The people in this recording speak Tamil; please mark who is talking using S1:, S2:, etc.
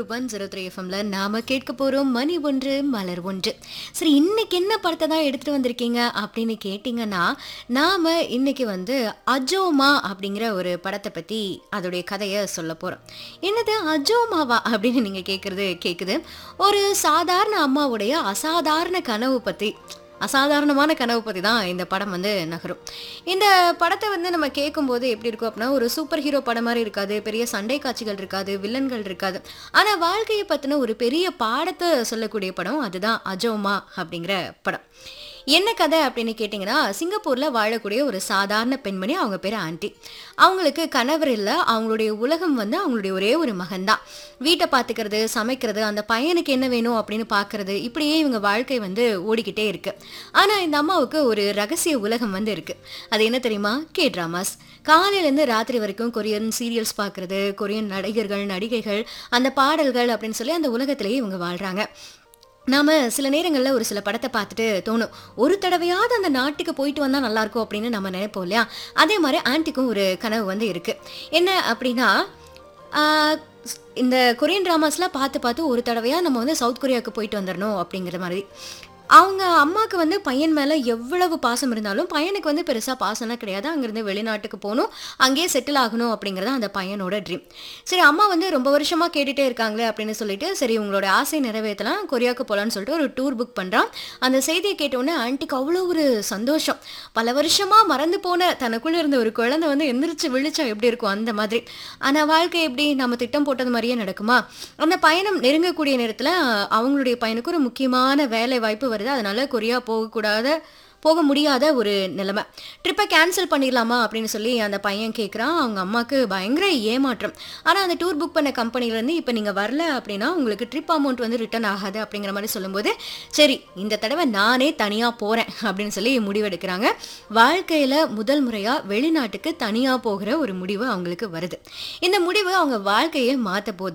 S1: ஒன் ஜீரோ த்ரீ எஃப்எம்ல நாம கேட்க போறோம் மணி ஒன்று மலர் ஒன்று சரி இன்னைக்கு என்ன படத்தை தான் எடுத்துட்டு வந்திருக்கீங்க அப்படின்னு கேட்டிங்கன்னா நாம இன்னைக்கு வந்து அஜோமா அப்படிங்கிற ஒரு படத்தை பத்தி அதோடைய கதையை சொல்ல போறோம் என்னது அஜோமாவா அப்படின்னு நீங்க கேட்கறது கேக்குது ஒரு சாதாரண அம்மாவுடைய அசாதாரண கனவு பத்தி அசாதாரணமான கனவு பற்றி தான் இந்த படம் வந்து நகரும் இந்த படத்தை வந்து நம்ம கேட்கும்போது எப்படி இருக்கும் அப்படின்னா ஒரு சூப்பர் ஹீரோ படம் மாதிரி இருக்காது பெரிய சண்டை காட்சிகள் இருக்காது வில்லன்கள் இருக்காது ஆனால் வாழ்க்கையை பற்றின ஒரு பெரிய பாடத்தை சொல்லக்கூடிய படம் அதுதான் அஜோமா அப்படிங்கிற படம் என்ன கதை அப்படின்னு கேட்டிங்கன்னா சிங்கப்பூரில் வாழக்கூடிய ஒரு சாதாரண பெண்மணி அவங்க பேர் ஆண்டி அவங்களுக்கு கணவர் இல்லை அவங்களுடைய உலகம் வந்து அவங்களுடைய ஒரே ஒரு மகன்தான் வீட்டை பார்த்துக்கிறது சமைக்கிறது அந்த பையனுக்கு என்ன வேணும் அப்படின்னு பார்க்கறது இப்படியே இவங்க வாழ்க்கை வந்து ஓடிக்கிட்டே இருக்கு ஆனால் இந்த அம்மாவுக்கு ஒரு ரகசிய உலகம் வந்து இருக்கு அது என்ன தெரியுமா கே ட்ராமாஸ் காலையிலேருந்து ராத்திரி வரைக்கும் கொரியன் சீரியல்ஸ் பார்க்கறது கொரியன் நடிகர்கள் நடிகைகள் அந்த பாடல்கள் அப்படின்னு சொல்லி அந்த உலகத்திலேயே இவங்க வாழ்றாங்க நாம சில நேரங்களில் ஒரு சில படத்தை பார்த்துட்டு தோணும் ஒரு தடவையாவது அந்த நாட்டுக்கு போயிட்டு வந்தால் நல்லா இருக்கும் அப்படின்னு நம்ம நினைப்போம் இல்லையா அதே மாதிரி ஆன்ட்டிக்கும் ஒரு கனவு வந்து இருக்கு என்ன அப்படின்னா ஆஹ், இந்த கொரியன் ட்ராமாஸ்லாம் பார்த்து பார்த்து ஒரு தடவையாக நம்ம வந்து சவுத் கொரியாவுக்கு போயிட்டு வந்துடணும் அப்படிங்கிற மாதிரி அவங்க அம்மாவுக்கு வந்து பையன் மேலே எவ்வளவு பாசம் இருந்தாலும் பையனுக்கு வந்து பெருசாக பாசம்லாம் கிடையாது அங்கேருந்து வெளிநாட்டுக்கு போகணும் அங்கேயே செட்டில் ஆகணும் அப்படிங்கிறது அந்த பையனோட ட்ரீம் சரி அம்மா வந்து ரொம்ப வருஷமாக கேட்டுகிட்டே இருக்காங்களே அப்படின்னு சொல்லிட்டு சரி உங்களோட ஆசை நிறைவேற்றலாம் கொரியாவுக்கு போகலான்னு சொல்லிட்டு ஒரு டூர் புக் பண்ணுறான் அந்த செய்தியை கேட்டவுடனே ஆன்ட்டிக்கு அவ்வளோ ஒரு சந்தோஷம் பல வருஷமாக மறந்து போன தனக்குள்ளே இருந்த ஒரு குழந்தை வந்து எந்திரிச்சு விழிச்சா எப்படி இருக்கும் அந்த மாதிரி ஆனால் வாழ்க்கை எப்படி நம்ம திட்டம் போட்டது மாதிரியே நடக்குமா அந்த பயணம் நெருங்கக்கூடிய நேரத்தில் அவங்களுடைய பையனுக்கு ஒரு முக்கியமான வேலை வாய்ப்பு வருது அதனால கொரியா போகக்கூடாத போக முடியாத ஒரு நிலைமை ட்ரிப்பை கேன்சல் பண்ணிடலாமா அப்படின்னு சொல்லி அந்த பையன் கேட்குறான் அவங்க அம்மாவுக்கு பயங்கர ஏமாற்றம் ஆனால் அந்த டூர் புக் பண்ண கம்பெனிலேருந்து இப்போ நீங்கள் வரல அப்படின்னா உங்களுக்கு ட்ரிப் அமௌண்ட் வந்து ரிட்டர்ன் ஆகாது அப்படிங்கிற மாதிரி சொல்லும்போது சரி இந்த தடவை நானே தனியாக போகிறேன் அப்படின்னு சொல்லி முடிவெடுக்கிறாங்க வாழ்க்கையில் முதல் முறையாக வெளிநாட்டுக்கு தனியாக போகிற ஒரு முடிவு அவங்களுக்கு வருது இந்த முடிவு அவங்க வாழ்க்கையை மாற்ற போகுது